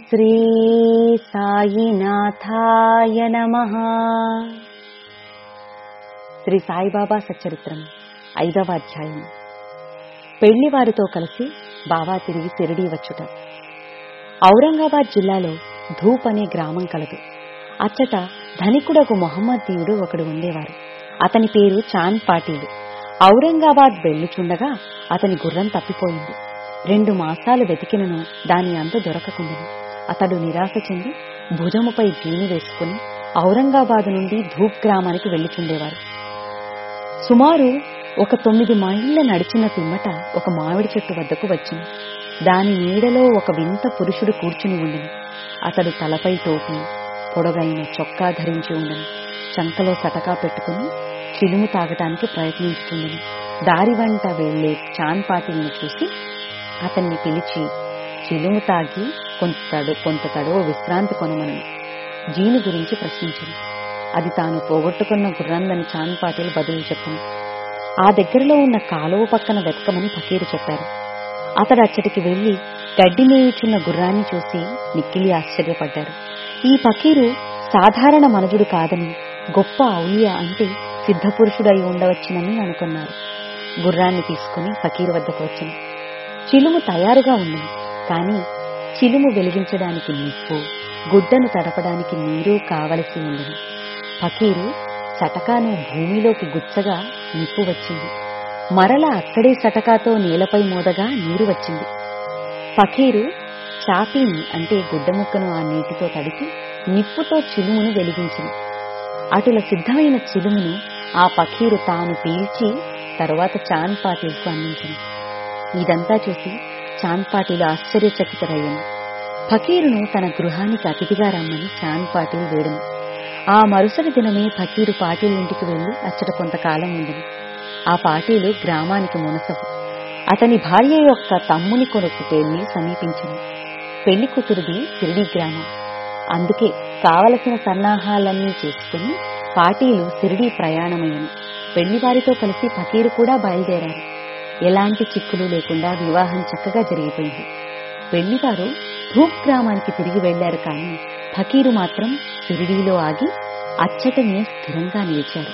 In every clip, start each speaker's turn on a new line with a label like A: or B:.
A: శ్రీ సాయినాథాయ నమ శ్రీ సాయిబాబా సచ్చరిత్రం ఐదవ అధ్యాయం పెళ్లివారితో కలిసి బాబా తిరిగి సిరిడి వచ్చుట ఔరంగాబాద్ జిల్లాలో ధూప్ అనే గ్రామం కలదు అచ్చట ధనికుడకు మొహమ్మదీయుడు ఒకడు ఉండేవారు అతని పేరు చాంద్ పాటీలు ఔరంగాబాద్ వెళ్ళుచుండగా అతని గుర్రం తప్పిపోయింది రెండు మాసాలు వెతికినను దాని అంత దొరకకుండను అతడు నిరాశ చెంది భుజముపై జీని వేసుకుని ఔరంగాబాద్ నుండి ధూప్ గ్రామానికి వెళ్ళుచుండేవారు సుమారు ఒక తొమ్మిది మైళ్ళ నడిచిన పిమ్మట ఒక మామిడి చెట్టు వద్దకు వచ్చింది దాని నీడలో ఒక వింత పురుషుడు కూర్చుని ఉండను అతడు తలపై టోపీ పొడగైన చొక్కా ధరించి ఉండను చంకలో సటకా పెట్టుకుని చిలుము తాగటానికి ప్రయత్నించుతుండను దారి వెంట వెళ్లే చాన్ పాటిల్ని చూసి అతన్ని పిలిచి చిలుము తాగి కొంత తడు కొంత తడవ విశ్రాంతి కొనమని జీని గురించి ప్రశ్నించింది అది తాను పోగొట్టుకున్న గుర్రందని చాన్ పాటిల్ బదులు చెప్పింది ఆ దగ్గరలో ఉన్న కాలువ పక్కన వెతకమని ఫకీరు చెప్పారు అతడు అచ్చటికి వెళ్లి గడ్డి మేయుచున్న గుర్రాన్ని చూసి మిక్కిలి ఆశ్చర్యపడ్డారు ఈ ఫకీరు సాధారణ మనుజుడు కాదని గొప్ప ఔలియా అంటే సిద్ధపురుషుడై ఉండవచ్చునని అనుకున్నారు గుర్రాన్ని తీసుకుని ఫకీరు వద్దకు వచ్చింది చిలుము తయారుగా ఉంది కాని చిలుము వెలిగించడానికి నిప్పు గుడ్డను తడపడానికి నీరు కావలసి ఉండను ఫకీరు సటకాను భూమిలోకి గుచ్చగా నిప్పు వచ్చింది మరల అక్కడే సటకాతో నేలపై మోదగా నీరు వచ్చింది ఫకీరు చాపీని అంటే గుడ్డముక్కను ఆ నీటితో తడిపి నిప్పుతో చిలుమును వెలిగించింది అటుల సిద్ధమైన చిలుమును ఆ పకీరు తాను పీల్చి తరువాత చాంద్ పాటిల్కు అందించింది ఇదంతా చూసి చాంద్ పాటిల్ ఆశ్చర్యచకితరయ్యాను ఫకీరును తన గృహానికి అతిథిగా రమ్మని చాంద్ పాటిల్ వేడను ఆ మరుసటి దినమే ఫకీరు పాటిల్ ఇంటికి వెళ్లి అచ్చట కొంతకాలం ఉండింది ఆ పాటీలు గ్రామానికి మునసవు అతని భార్య యొక్క తమ్ముని కొడుకు పెళ్లి సమీపించింది పెళ్లి కూతురిది సిరిడి గ్రామం అందుకే కావలసిన సన్నాహాలన్నీ చేసుకుని పాటీలు సిరిడి ప్రయాణమయ్యను పెళ్లివారితో కలిసి ఫకీరు కూడా బయలుదేరారు ఎలాంటి చిక్కులు లేకుండా వివాహం చక్కగా జరిగిపోయింది పెళ్లివారు ధూప్ గ్రామానికి తిరిగి వెళ్లారు కానీ ఫకీరు మాత్రం సిరిడీలో ఆగి అచ్చటనే స్థిరంగా నిలిచారు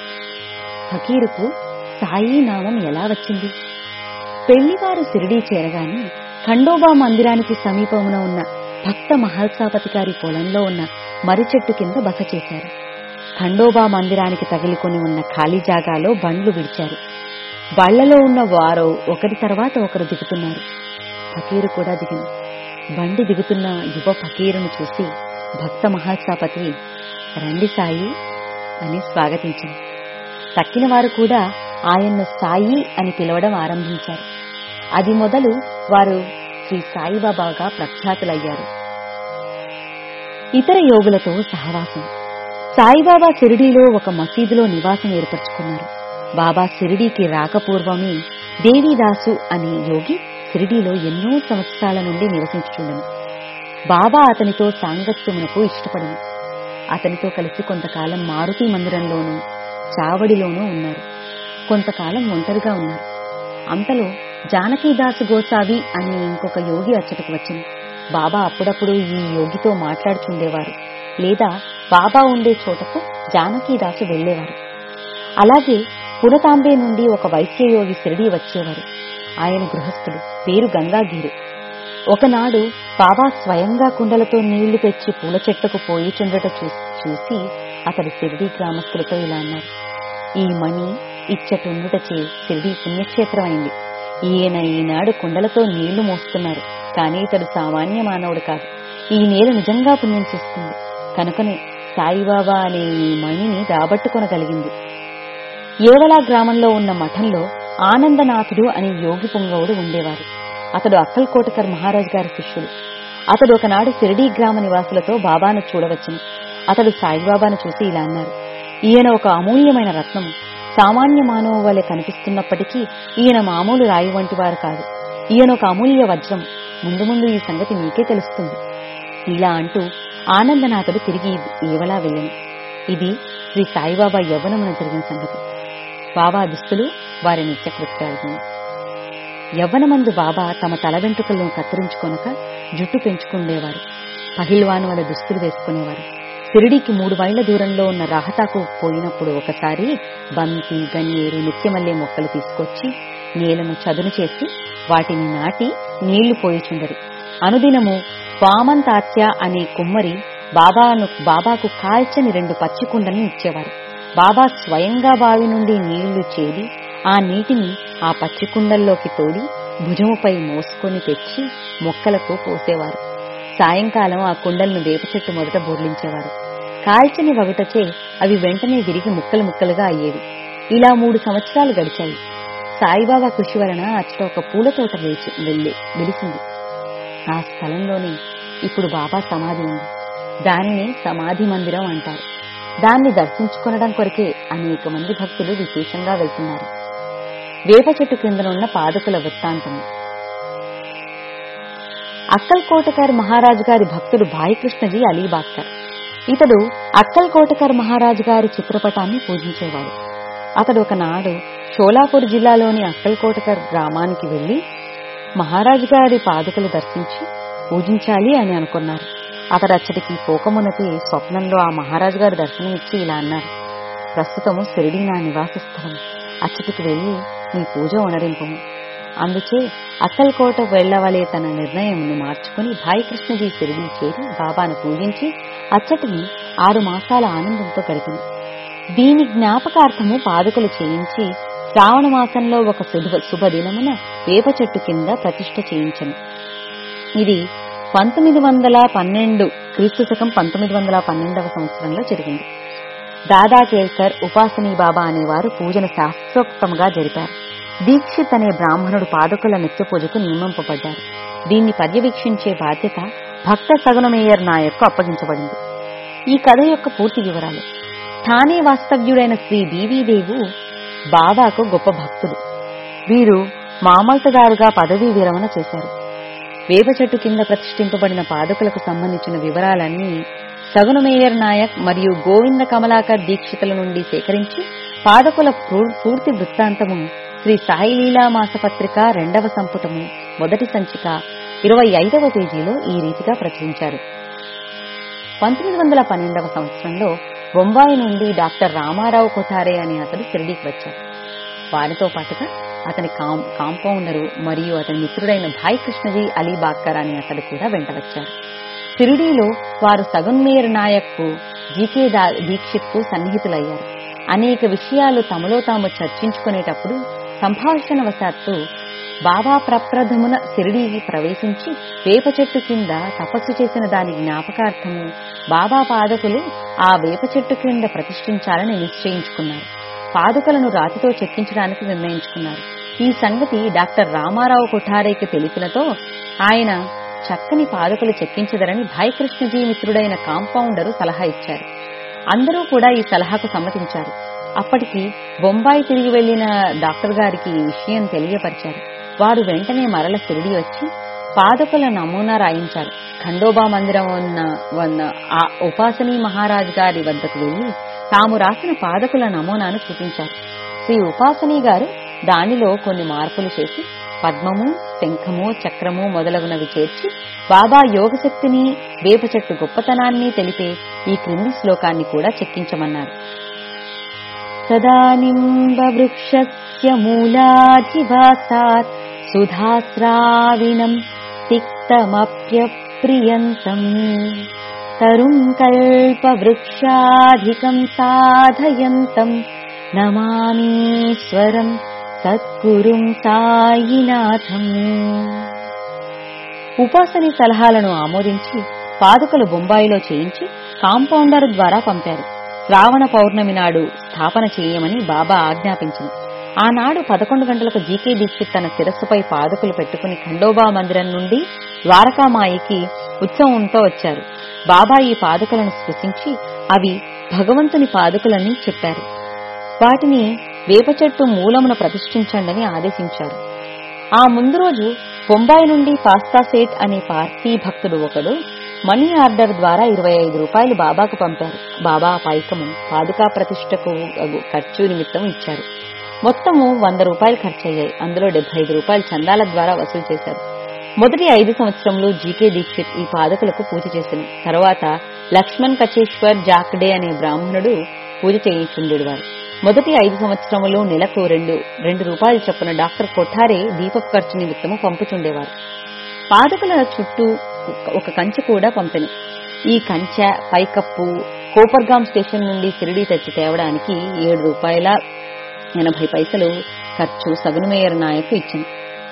A: ఫకీరుకు సాయి నామం ఎలా వచ్చింది పెళ్లివారు సిరిడీ చేరగానే ఖండోబా మందిరానికి సమీపమున ఉన్న భక్త మహల్సాపతి గారి పొలంలో ఉన్న మర్రి చెట్టు కింద బస చేశారు ఖండోబా మందిరానికి తగిలికొని ఉన్న ఖాళీ జాగాలో బండ్లు విడిచారు బళ్లలో ఉన్న వారు ఒకరి తర్వాత ఒకరు దిగుతున్నారు ఫకీరు కూడా దిగింది బండి దిగుతున్న యువ ఫకీరును చూసి భక్త మహాసాపతి రండి సాయి అని స్వాగతించింది తక్కిన వారు కూడా ఆయన్ను సాయి అని పిలవడం ఆరంభించారు అది మొదలు వారు శ్రీ సాయిబాబాగా ప్రఖ్యాతులయ్యారు ఇతర యోగులతో సహవాసం సాయిబాబా సిరిడీలో ఒక మసీదులో నివాసం ఏర్పరచుకున్నారు బాబా సిరిడీకి రాకపూర్వమే దేవీదాసు అనే యోగి సిరిడీలో ఎన్నో సంవత్సరాల నుండి నివసించుచుండను బాబా అతనితో సాంగత్యమునకు ఇష్టపడింది అతనితో కలిసి కొంతకాలం మారుతి మందిరంలోనూ చావడిలోనూ ఉన్నారు కొంతకాలం ఒంటరిగా ఉన్నారు అంతలో జానకీదాసు గోసావి అనే ఇంకొక యోగి అచ్చటకు వచ్చింది బాబా అప్పుడప్పుడు ఈ యోగితో మాట్లాడుచుండేవారు లేదా బాబా ఉండే చోటకు జానకీదాసు వెళ్లేవారు అలాగే పునతాంబే నుండి ఒక వైశ్యయోగి సిరిడి వచ్చేవారు ఆయన గృహస్థుడు పేరు గంగాగీరు ఒకనాడు బాబా స్వయంగా కుండలతో నీళ్లు తెచ్చి పూల చెట్టుకు పోయిచుండట చూసి అతడు సిరిడి గ్రామస్తులతో ఇలా అన్నారు ఈ మణి ఇచ్చటుండుటచే సిరిడి పుణ్యక్షేత్రమైంది ఈయన ఈనాడు కుండలతో నీళ్లు మోస్తున్నారు కానీ ఇతడు సామాన్య మానవుడు కాదు ఈ నేల నిజంగా పుణ్యం చేస్తుంది కనుకనే సాయిబాబా అనే ఈ మణిని రాబట్టుకొనగలిగింది ఏవలా గ్రామంలో ఉన్న మఠంలో ఆనందనాథుడు అనే యోగి పొంగవుడు ఉండేవారు అతడు అక్కల్కోటకర్ మహారాజ్ గారి శిష్యుడు అతడు ఒకనాడు సిరిడీ గ్రామ నివాసులతో బాబాను చూడవచ్చును అతడు సాయిబాబాను చూసి ఇలా అన్నారు ఈయన ఒక అమూల్యమైన రత్నం సామాన్య మానవ వలె కనిపిస్తున్నప్పటికీ ఈయన మామూలు రాయి వంటి వారు కాదు ఈయన ఒక అమూల్య వజ్రం ముందు ముందు ఈ సంగతి మీకే తెలుస్తుంది ఇలా అంటూ ఆనందనాథుడు తిరిగి ఏవలా వెళ్ళింది ఇది శ్రీ సాయిబాబా యవ్వనమున జరిగిన సంగతి బాబా దుస్తులు వారి నిత్యకృత్యాలు యవ్వనమందు బాబా తమ తల వెంట్రుకలను కత్తిరించుకొనక జుట్టు పెంచుకుండేవారు పహిల్వాన్ వలె దుస్తులు వేసుకునేవారు సిరిడికి మూడు మైళ్ళ దూరంలో ఉన్న రాహతాకు పోయినప్పుడు ఒకసారి బంతి గన్నేరు నిత్యమల్లే మొక్కలు తీసుకొచ్చి నేలను చదును చేసి వాటిని నాటి నీళ్లు పోయిచుండరు అనుదినము వామంతాత్య అనే కుమ్మరి బాబాను బాబాకు కాల్చని రెండు పచ్చి కుండల్ని ఇచ్చేవారు బాబా స్వయంగా బావి నుండి నీళ్లు చేరి ఆ నీటిని ఆ పచ్చి కుండల్లోకి తోడి భుజముపై మోసుకొని తెచ్చి మొక్కలకు పోసేవారు సాయంకాలం ఆ కుండలను వేప చెట్టు మొదట బోర్లించేవారు కాల్చని వగుటచే అవి వెంటనే విరిగి ముక్కలు ముక్కలుగా అయ్యేవి ఇలా మూడు సంవత్సరాలు గడిచాయి సాయిబాబా కృషి వలన అచ్చట ఒక పూల తోట వేచి వెళ్ళి వెలిసింది ఆ స్థలంలోనే ఇప్పుడు బాబా సమాధి ఉంది దానిని సమాధి మందిరం అంటారు దాన్ని దర్శించుకొనడం కొరకే అనేక మంది భక్తులు విశేషంగా వెళ్తున్నారు వేప చెట్టు క్రిందనున్న పాదుకుల వృత్తాంతం అక్కల్ కోటకర్ మహారాజు గారి భక్తుడు భాయికృష్ణజీ అలీబాక్కర్ ఇతడు అక్కల్ కోటకర్ మహారాజు గారి చిత్రపటాన్ని పూజించేవాడు అతడు ఒకనాడు షోలాపూర్ జిల్లాలోని అక్కల్ కోటకర్ గ్రామానికి వెళ్లి మహారాజు గారి పాదుకలు దర్శించి పూజించాలి అని అనుకున్నారు అతడు అచ్చటికి పోకమునతి స్వప్నంలో ఆ మహారాజు గారు దర్శనమిచ్చి ఇలా అన్నారు ప్రస్తుతము సిరిడి నా నివాస స్థలం అచ్చటికి వెళ్లి నీ పూజ ఉనరింపము అందుచే అక్కల్కోట వెళ్లవలే తన నిర్ణయంను మార్చుకుని భాయికృష్ణజీ సిరిడి చేరి బాబాను పూజించి అచ్చటిని ఆరు మాసాల ఆనందంతో గడిపింది దీని జ్ఞాపకార్థము పాదుకలు చేయించి శ్రావణ మాసంలో ఒక శుభ శుభదినమున వేప చెట్టు కింద ప్రతిష్ఠ చేయించను ఇది పంతొమ్మిది వందల పన్నెండు క్రీస్తు శకం పంతొమ్మిది వందల పన్నెండవ సంవత్సరంలో జరిగింది దాదా కేల్కర్ ఉపాసనీ బాబా అనేవారు పూజను శాస్త్రోక్తంగా జరిపారు దీక్షిత్ అనే బ్రాహ్మణుడు పాదుకల నిత్య పూజకు నియమింపబడ్డారు దీన్ని పర్యవేక్షించే బాధ్యత భక్త సగుణమేయర్ నాయక్కు అప్పగించబడింది ఈ కథ యొక్క పూర్తి వివరాలు ఠానే వాస్తవ్యుడైన శ్రీ బీవీదేవు బాబాకు గొప్ప భక్తుడు వీరు మామల్తదారుగా పదవీ విరమణ చేశారు వేప చెట్టు కింద ప్రతిష్ఠింపబడిన పాదుకలకు సంబంధించిన వివరాలన్నీ సగుణమేయర్ నాయక్ మరియు గోవింద కమలాకర్ దీక్షితుల నుండి సేకరించి పాదకుల పూ- పూర్తి వృత్తాంతము శ్రీ సాయి లీలా మాసపత్రిక రెండవ సంపుటము మొదటి సంచిక ఇరవై ఐదవ పేజీలో ఈ రీతిగా ప్రచురించారు పంతొమ్మిది వందల పన్నెండవ సంవత్సరంలో బొంబాయి నుండి డాక్టర్ రామారావు కొఠారే అనే అతడు షిరిడీకి వచ్చారు వారితో పాటుగా అతని కాం- కాంపౌండరు మరియు అతని మిత్రుడైన భాయ్ కృష్ణజీ అలీ బాక్కర్ అనే అతడు కూడా వెంట వచ్చారు షిరిడీలో వారు సగున్మేర్ నాయక్ జీకే దా- దీక్షిత్కు సన్నిహితులయ్యారు అనేక విషయాలు తమలో తాము చర్చించుకునేటప్పుడు సంభాషణవశాత్తు బాబా ప్రప్రథమున షిరిడీకి ప్రవేశించి వేప చెట్టు కింద తపస్సు చేసిన దాని జ్ఞాపకార్థము బాబా పాదకులు ఆ వేప చెట్టు క్రింద ప్రతిష్ఠించాలని నిశ్చయించుకున్నారు పాదుకలను రాతితో చెక్కించడానికి నిర్ణయించుకున్నారు ఈ సంగతి డాక్టర్ రామారావు కొఠారేకి తెలిపినతో ఆయన చక్కని పాదుకలు చెక్కించదరని భాయకృష్ణజీ మిత్రుడైన కాంపౌండరు సలహా ఇచ్చారు అందరూ కూడా ఈ సలహాకు సమ్మతించారు అప్పటికి బొంబాయి తిరిగి వెళ్లిన డాక్టర్ గారికి ఈ విషయం తెలియపరిచారు వారు వెంటనే మరల సిరిడి వచ్చి పాదకుల నమూనా రాయించారు ఖండోబా మందిరం ఉన్న ఉన్న ఆ ఉపాసనీ మహారాజ్ గారి వద్దకు వెళ్లి తాము రాసిన పాదకుల నమూనాను చూపించారు శ్రీ ఉపాసనీ గారు దానిలో కొన్ని మార్పులు చేసి పద్మము శంఖము చక్రము మొదలగునవి చేర్చి బాబా యోగశక్తిని వేప చెట్టు గొప్పతనాన్ని తెలిపే ఈ క్రింది శ్లోకాన్ని కూడా చెక్కించమన్నారు సదానింబవృక్షస్య మూలాధివాసాత్ సుధాస్రావిణం తిక్తమప్యప్రియంతం తరుం కల్పవృక్షాధికం సాధయంతం నమామీశ్వరం సద్గురుం సాయినాథం ఉపాసని సలహాలను ఆమోదించి పాదుకలు బొంబాయిలో చేయించి కాంపౌండర్ ద్వారా పంపారు శ్రావణ పౌర్ణమి నాడు స్థాపన చేయమని బాబా ఆజ్ఞాపించింది ఆనాడు పదకొండు గంటలకు జీకే దీక్షిత్ తన శిరస్సుపై పాదుకలు పెట్టుకుని ఖండోబా మందిరం నుండి ద్వారకామాయికి ఉత్సవంతో వచ్చారు బాబా ఈ పాదుకలను స్పృశించి అవి భగవంతుని పాదుకలని చెప్పారు వాటిని వేప చెట్టు మూలమున ప్రతిష్ఠించండని ఆదేశించారు ఆ ముందు రోజు బొంబాయి నుండి పాస్తా సేట్ అనే పార్టీ భక్తుడు ఒకడు మనీ ఆర్డర్ ద్వారా ఇరవై ఐదు రూపాయలు బాబాకు పంపారు బాబా పైకము పాదుకా ప్రతిష్టకు అగు ఖర్చు నిమిత్తం ఇచ్చారు మొత్తము వంద రూపాయలు ఖర్చయ్యాయి అందులో డెబ్బై ఐదు రూపాయలు చందాల ద్వారా వసూలు చేశారు మొదటి ఐదు సంవత్సరంలో జీకే దీక్షిత్ ఈ పాదకులకు పూజ చేసింది తర్వాత లక్ష్మణ్ కచేశ్వర్ జాక్డే అనే బ్రాహ్మణుడు పూజ చేయించుండేవారు మొదటి ఐదు సంవత్సరములు నెలకు రెండు రెండు రూపాయలు చొప్పున డాక్టర్ కొఠారే దీపపు ఖర్చు నిమిత్తము పంపుచుండేవారు పాదకుల చుట్టూ ఒక కంచె కూడా పంపెను ఈ కంచె పైకప్పు కోపర్గాం స్టేషన్ నుండి సిరిడి తెచ్చి తేవడానికి ఏడు రూపాయల ఎనభై పైసలు ఖర్చు సగునుమేయర్ నాయకు ఇచ్చింది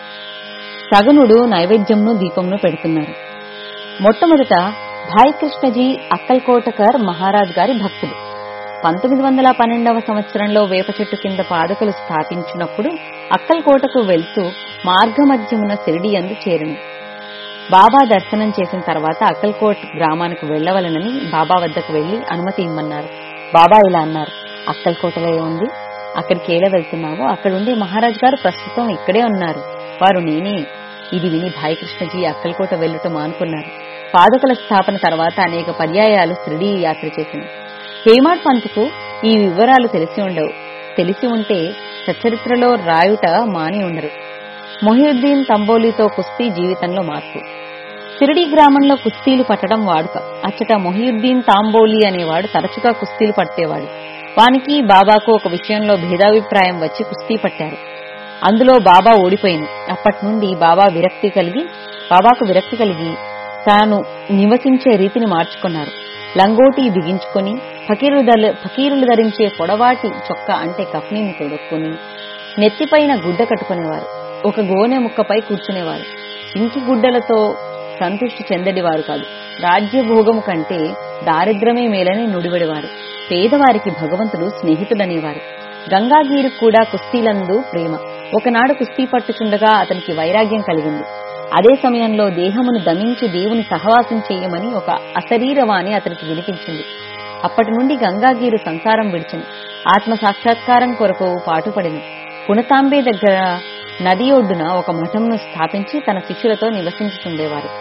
A: సగునుడు నైవేద్యంను దీపంను పెడుతున్నారు మొట్టమొదట భాయ్ కృష్ణజీ అక్కల్కోటకర్ మహారాజ్ గారి భక్తుడు పంతొమ్మిది వందల పన్నెండవ సంవత్సరంలో వేప చెట్టు కింద పాదుకలు స్థాపించినప్పుడు అక్కల్కోటకు వెళ్తూ మార్గమధ్యమున సిరిడి అందు చేరును బాబా దర్శనం చేసిన తర్వాత అక్కల్కోట్ గ్రామానికి వెళ్లవలనని బాబా వద్దకు వెళ్లి అనుమతి ఇమ్మన్నారు బాబా ఇలా అన్నారు అక్కల్కోటలో ఏముంది అక్కడికి ఏలా వెళ్తున్నావో అక్కడుండే మహారాజ్ గారు ప్రస్తుతం ఇక్కడే ఉన్నారు వారు నేనే ఇది విని భాయ్ కృష్ణజీ అక్కల్కోట వెళ్ళుట మానుకున్నారు పాదుకల స్థాపన తర్వాత అనేక పర్యాయాలు శిరిడీ యాత్ర చేసింది హేమాడ్ పంత్కు ఈ వివరాలు తెలిసి ఉండవు తెలిసి ఉంటే సచ్చరిత్రలో రాయుట మాని ఉండరు మొహియుద్దీన్ తంబోలితో కుస్తీ జీవితంలో మార్పు సిరిడి గ్రామంలో కుస్తీలు పట్టడం వాడుక అచ్చట మొహియుద్దీన్ తాంబోలి అనేవాడు తరచుగా కుస్తీలు పట్టేవాడు వానికి బాబాకు ఒక విషయంలో భేదాభిప్రాయం వచ్చి కుస్తీ పట్టారు అందులో బాబా ఓడిపోయింది అప్పటి నుండి బాబా విరక్తి కలిగి బాబాకు విరక్తి కలిగి తాను నివసించే రీతిని మార్చుకున్నారు లంగోటి బిగించుకొని ఫకీరులు ధర- ఫకీరులు ధరించే పొడవాటి చొక్క అంటే కఫ్నీని తొడుక్కొని నెత్తిపైన గుడ్డ కట్టుకునేవారు ఒక గోనె ముక్కపై కూర్చునేవారు ఇంకి గుడ్డలతో సంతృష్టి చెందడివారు కాదు రాజ్యభోగము కంటే దారిద్రమే మేలని నుడివడివారు పేదవారికి భగవంతుడు స్నేహితుడనేవారు గంగాగీరు కూడా కుస్తీలందు ప్రేమ ఒకనాడు కుస్తీ పట్టుచుండగా అతనికి వైరాగ్యం కలిగింది అదే సమయంలో దేహమును దమించి దేవుని సహవాసం చేయమని ఒక అశరీరవాణి అతనికి వినిపించింది అప్పటి నుండి గంగాగీరు సంసారం విడిచింది ఆత్మ సాక్షాత్కారం కొరకు పాటుపడింది పుణతాంబే దగ్గర నది ఒడ్డున ఒక మఠంను స్థాపించి తన శిష్యులతో నివసించుతుండేవారు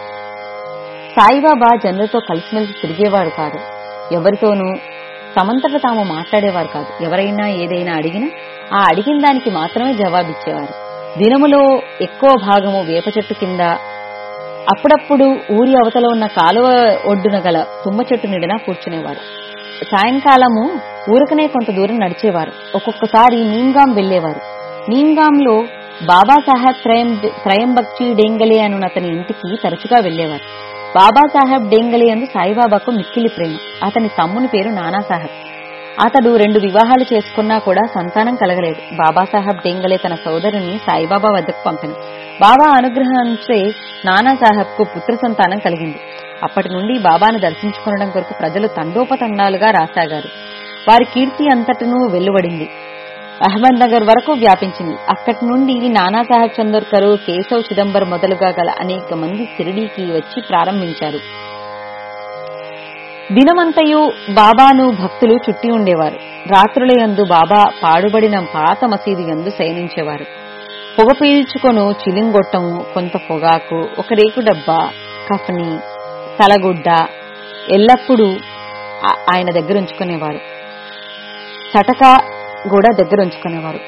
A: సాయిబాబా జనులతో కలిసిమెలిసి తిరిగేవాడు కాదు ఎవరితోనూ తమంతట తాము మాట్లాడేవారు కాదు ఎవరైనా ఏదైనా అడిగినా ఆ అడిగిన దానికి మాత్రమే జవాబిచ్చేవారు దినములో ఎక్కువ భాగము వేప చెట్టు కింద అప్పుడప్పుడు ఊరి అవతల ఉన్న కాలువ ఒడ్డున గల తుమ్మ చెట్టు నీడన కూర్చునేవారు సాయంకాలము ఊరకనే కొంత దూరం నడిచేవారు ఒక్కొక్కసారి నీంగాం వెళ్లేవారు నీంగాంలో బాబాసాహెబ్ త్రయం త్రయంబక్చి డేంగలే అను అతని ఇంటికి తరచుగా వెళ్లేవారు బాబాసాహెబ్ డేంగలే అందు సాయిబాబాకు మిక్కిలి ప్రేమ అతని తమ్ముని పేరు నానాసాహెబ్ అతడు రెండు వివాహాలు చేసుకున్నా కూడా సంతానం కలగలేదు బాబాసాహెబ్ డేంగలే తన సోదరుని సాయిబాబా వద్దకు పంపిన బాబా అనుగ్రహించే నానాసాహెబ్ కు పుత్ర సంతానం కలిగింది అప్పటి నుండి బాబాను దర్శించుకోవడం కొరకు ప్రజలు తండోపతండాలుగా రాసాగారు వారి కీర్తి అంతటను వెలువడింది అహ్మద్ నగర్ వరకు వ్యాపించింది అక్కడి నుండి నానాసాహెబ్ చందోర్కర్ కేశవ్ చిదంబర్ మొదలుగా గల అనేక మంది సిరిడీకి వచ్చి ప్రారంభించారు దినమంతయు బాబాను భక్తులు చుట్టి ఉండేవారు రాత్రులయందు బాబా పాడుబడిన పాత మసీదు యందు శయనించేవారు పొగ పీల్చుకొను చిలింగొట్టము కొంత పొగాకు ఒక రేకు డబ్బా కఫని తలగుడ్డ ఎల్లప్పుడూ ఆ- ఆయన దగ్గర ఉంచుకునేవారు చటక కూడా దగ్గర ఉంచుకునేవారు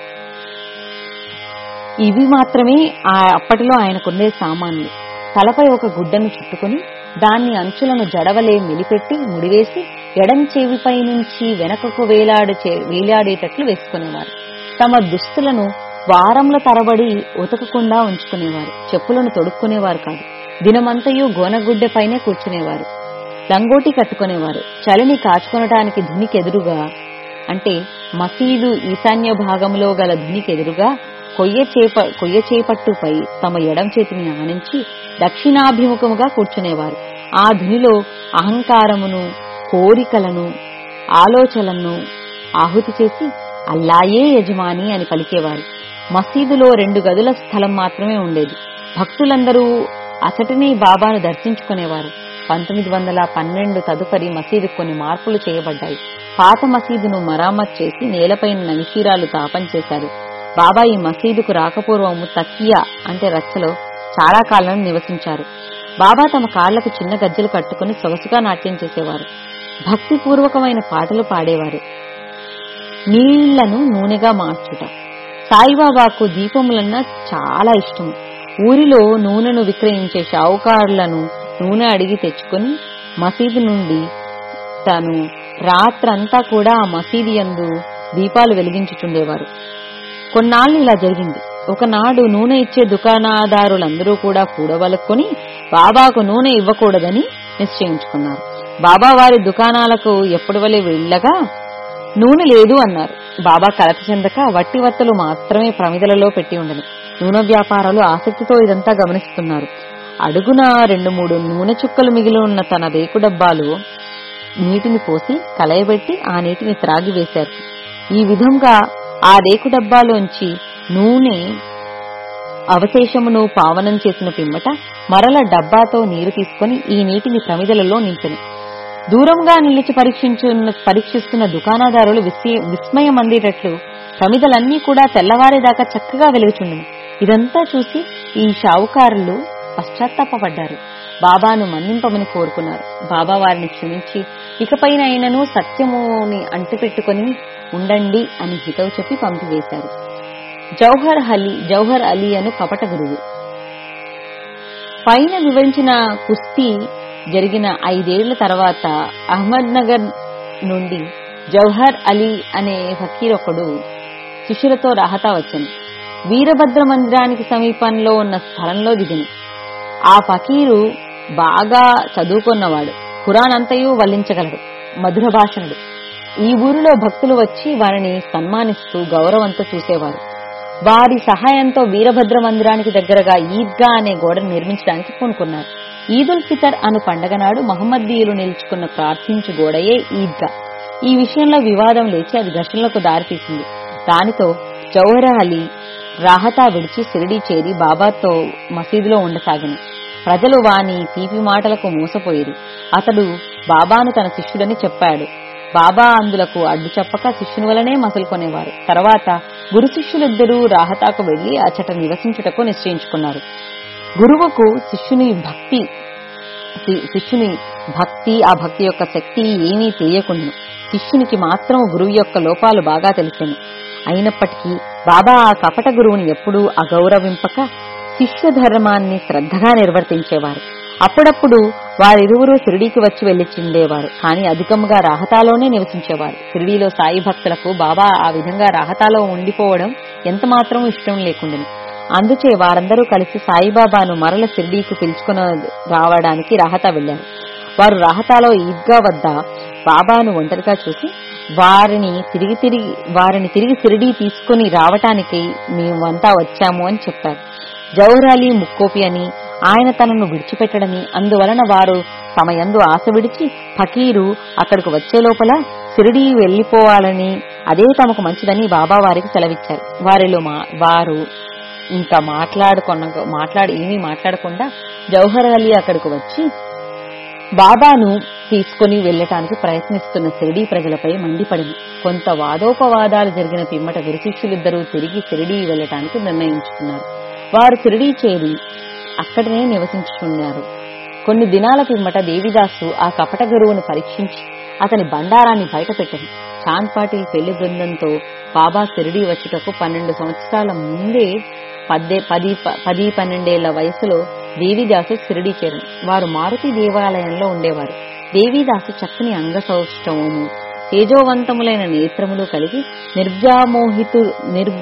A: ఇవి మాత్రమే ఆ అప్పటిలో ఆయనకుండే సామాన్లు తలపై ఒక గుడ్డను చుట్టుకుని దాన్ని అంచులను జడవలే మెలిపెట్టి ముడివేసి ఎడం చెవిపై నుంచి వెనకకు వేలాడు చే- వేలాడేటట్లు వేసుకునేవారు తమ దుస్తులను వారముల తరబడి ఉతకకుండా ఉంచుకునేవారు చెప్పులను తొడుక్కునేవారు కాదు దినమంతయు గోనగుడ్డెపైనే కూర్చునేవారు లంగోటి కట్టుకునేవారు చలిని కాచుకొనటానికి ధునికెదురుగా అంటే మసీదు ఈశాన్య భాగంలో గల ధునికెదురుగా కొయ్య చేప కొయ్య చేపట్టుపై తమ ఎడం చేతిని ఆనించి దక్షిణాభిముఖముగా కూర్చునేవారు ఆ ధునిలో అహంకారమును కోరికలను ఆలోచనలను ఆహుతి చేసి అల్లాయే యజమాని అని పలికేవారు మసీదులో రెండు గదుల స్థలం మాత్రమే ఉండేది భక్తులందరూ అచటిని బాబాను దర్శించుకునేవారు పంతొమ్మిది వందల పన్నెండు తదుపరి మసీదు కొన్ని మార్పులు చేయబడ్డాయి పాత మసీదును మరామత్ చేసి నేలపైన నమిషీరాలు తాపం చేశారు బాబా ఈ మసీదుకు రాకపూర్వము తకియా అంటే రచ్చలో చాలా కాలం నివసించారు బాబా తమ కాళ్లకు చిన్న గజ్జలు కట్టుకుని సొగసుగా నాట్యం చేసేవారు భక్తిపూర్వకమైన పాటలు పాడేవారు నీళ్లను నూనెగా మార్చుట సాయిబాబాకు దీపములన్నా చాలా ఇష్టం ఊరిలో నూనెను విక్రయించే షావుకారులను నూనె అడిగి తెచ్చుకొని మసీదు నుండి తాను రాత్రంతా కూడా ఆ మసీది యందు దీపాలు వెలిగించుచుండేవారు కొన్నాళ్ళు ఇలా జరిగింది ఒకనాడు నూనె ఇచ్చే దుకాణదారులందరూ కూడా కూడవలుకొని బాబాకు నూనె ఇవ్వకూడదని నిశ్చయించుకున్నారు బాబా వారి దుకాణాలకు ఎప్పటి వలె వెళ్ళగా నూనె లేదు అన్నారు బాబా కలత చెందక వట్టి వత్తలు మాత్రమే ప్రమిదలలో పెట్టి ఉండను నూనె వ్యాపారాలు ఆసక్తితో ఇదంతా గమనిస్తున్నారు అడుగున రెండు మూడు నూనె చుక్కలు మిగిలి ఉన్న తన రేకు డబ్బాలు నీటిని పోసి కలయబెట్టి ఆ నీటిని త్రాగి వేశారు ఈ విధంగా ఆ రేకు డబ్బాలోంచి నూనె అవశేషమును పావనం చేసిన పిమ్మట మరల డబ్బాతో నీరు తీసుకొని ఈ నీటిని ప్రమిదలలో నింపెను దూరంగా నిలిచి పరీక్షించున్న పరీక్షిస్తున్న దుకాణదారులు విస్మయ- విస్మయం అందేటట్లు ప్రమిదలన్నీ కూడా తెల్లవారేదాకా చక్కగా వెలుగుచుండెను ఇదంతా చూసి ఈ షావుకారులు పశ్చాత్తాపడ్డారు బాబాను మన్నింపమని కోరుకున్నారు బాబా వారిని క్షమించి ఇకపైన అయినను సత్యముని అంటిపెట్టుకొని ఉండండి అని హితవు చెప్పి పంపివేశారు జౌహర్ అలీ జౌహర్ అలీ అను కపట గురువు పైన వివరించిన కుస్తీ జరిగిన ఐదేళ్ల తర్వాత అహ్మద్ నగర్ నుండి జౌహర్ అలీ అనే ఫకీర్ ఒకడు శిష్యులతో రాహతా వచ్చాను వీరభద్ర మందిరానికి సమీపంలో ఉన్న స్థలంలో దిగిన ఆ ఫకీరు బాగా చదువుకున్నవాడు ఖురాన్ అంతయు వల్లించగలడు మధుర భాషణుడు ఈ ఊరిలో భక్తులు వచ్చి వారిని సన్మానిస్తూ గౌరవంతో చూసేవారు వారి సహాయంతో వీరభద్ర మందిరానికి దగ్గరగా ఈద్గా అనే గోడను నిర్మించడానికి పూనుకున్నారు ఈదుల్ ఫితర్ అను పండగ నాడు మహమ్మదీయులు నిలుచుకున్న ప్రార్థించు గోడయే ఈద్గా ఈ విషయంలో వివాదం లేచి అది ఘర్షణలకు దారితీసింది దానితో జౌహర్ అలీ రాహతా విడిచి సిరిడి చేరి బాబాతో మసీదులో ఉండసాగిన ప్రజలు వాని తీపి మాటలకు మోసపోయిరి అతడు బాబాను తన శిష్యుడని చెప్పాడు బాబా అందులకు అడ్డు చెప్పక శిష్యుని వలనే మసలుకొనేవారు తర్వాత గురు శిష్యులిద్దరూ రాహతాకు వెళ్లి అచట నివసించుటకు నిశ్చయించుకున్నారు గురువుకు శిష్యుని భక్తి శి- శిష్యుని భక్తి ఆ భక్తి యొక్క శక్తి ఏమీ తెలియకుండాను శిష్యునికి మాత్రం గురువు యొక్క లోపాలు బాగా తెలిసాను అయినప్పటికీ బాబా ఆ కపట గురువుని ఎప్పుడూ అగౌరవింపక శిష్య ధర్మాన్ని శ్రద్ధగా నిర్వర్తించేవారు అప్పుడప్పుడు వారిరువురు షిరిడీకి వచ్చి వెళ్లిచిండేవారు కానీ అధికంగా రాహతాలోనే నివసించేవారు షిరిడీలో సాయి భక్తులకు బాబా ఆ విధంగా రాహతాలో ఉండిపోవడం ఎంత మాత్రం ఇష్టం లేకుండెను అందుచే వారందరూ కలిసి సాయిబాబాను మరల షిరిడీకి పిలుచుకుని రావడానికి రాహతా వెళ్లారు వారు రాహతాలో ఈద్గా వద్ద బాబాను ఒంటరిగా చూసి వారిని తిరిగి తిరిగి వారిని తిరిగి షిరిడీ తీసుకుని రావటానికి మేమంతా వచ్చాము అని చెప్పారు జౌహరాలి ముక్కోపి అని ఆయన తనను విడిచిపెట్టడని అందువలన వారు తమ యందు ఆశ విడిచి ఫకీరు అక్కడికి వచ్చే లోపల షిరిడీ వెళ్లిపోవాలని అదే తమకు మంచిదని బాబా వారికి సెలవిచ్చారు వారిలో మా వారు ఇంకా మాట్లాడుకున్న మాట్లాడి ఏమీ మాట్లాడకుండా జౌహర్ అలీ అక్కడికి వచ్చి బాబాను తీసుకుని వెళ్ళటానికి ప్రయత్నిస్తున్న షిరిడీ ప్రజలపై మండిపడింది కొంత వాదోపవాదాలు జరిగిన పిమ్మట గురు శిష్యులిద్దరూ తిరిగి షిరిడీ వెళ్ళటానికి నిర్ణయించుకున్నారు వారు షిరిడీ చేరి అక్కడనే నివసించుకున్నారు కొన్ని దినాల పిమ్మట దేవిదాసు ఆ కపట గురువును పరీక్షించి అతని బండారాన్ని బయటపెట్టింది చాంద్ పాటిల్ పెళ్లి బృందంతో బాబా షిరిడీ వచ్చుటకు పన్నెండు సంవత్సరాల ముందే పద్దే పది ప- పది పన్నెండేళ్ల వయసులో దేవిదాసు షిరిడీ చేరను వారు మారుతి దేవాలయంలో ఉండేవారు దేవిదాసు చక్కని అంగసౌష్ఠవము తేజోవంతములైన నేత్రములు కలిగి నిర్వ్యామోహితు నిర్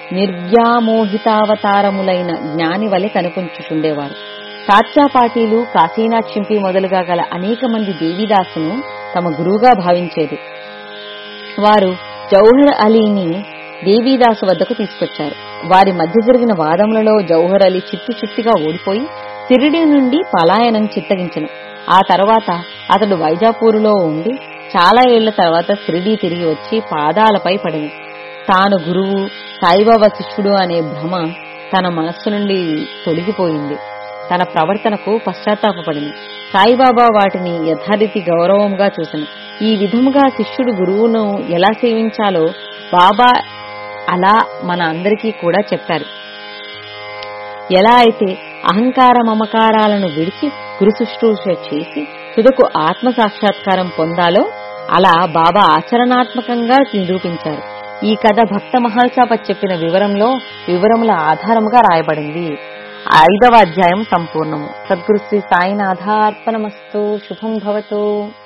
A: నిర్వ్యామోహితావతారములైన జ్ఞాని వలె కనిపించుచుండేవారు తాత్యా పాటీలు కాశీనాథ్ చింపి మొదలుగా గల అనేక మంది దేవిదాసును తమ గురువుగా భావించేది వారు జౌహర్ అలీని దేవీదాసు వద్దకు తీసుకొచ్చారు వారి మధ్య జరిగిన వాదములలో జౌహర్ అలీ చిత్తు చిత్తుగా ఓడిపోయి సిరిడి నుండి పలాయనం చిత్తగించను ఆ తర్వాత అతడు వైజాపూరులో ఉండి చాలా ఏళ్ల తర్వాత సిరిడి తిరిగి వచ్చి పాదాలపై పడింది తాను గురువు సాయిబాబా శిష్యుడు అనే భ్రమ తన మనస్సు నుండి తొలగిపోయింది తన ప్రవర్తనకు పశ్చాత్తాపడింది సాయిబాబా వాటిని యథారీతి గౌరవంగా చూసను ఈ విధముగా శిష్యుడు గురువును ఎలా సేవించాలో బాబా అలా మన అందరికీ కూడా చెప్పారు ఎలా అయితే అహంకార మమకారాలను విడిచి గురు శుశ్రూష చేసి తుదకు ఆత్మ సాక్షాత్కారం పొందాలో అలా బాబా ఆచరణాత్మకంగా నిరూపించారు ఈ కథ భక్త మహల్సాపత్ చెప్పిన వివరంలో వివరముల ఆధారముగా రాయబడింది ఐదవ అధ్యాయం సంపూర్ణము సద్గురు శ్రీ సాయినాథార్పణమస్తు శుభం భవతు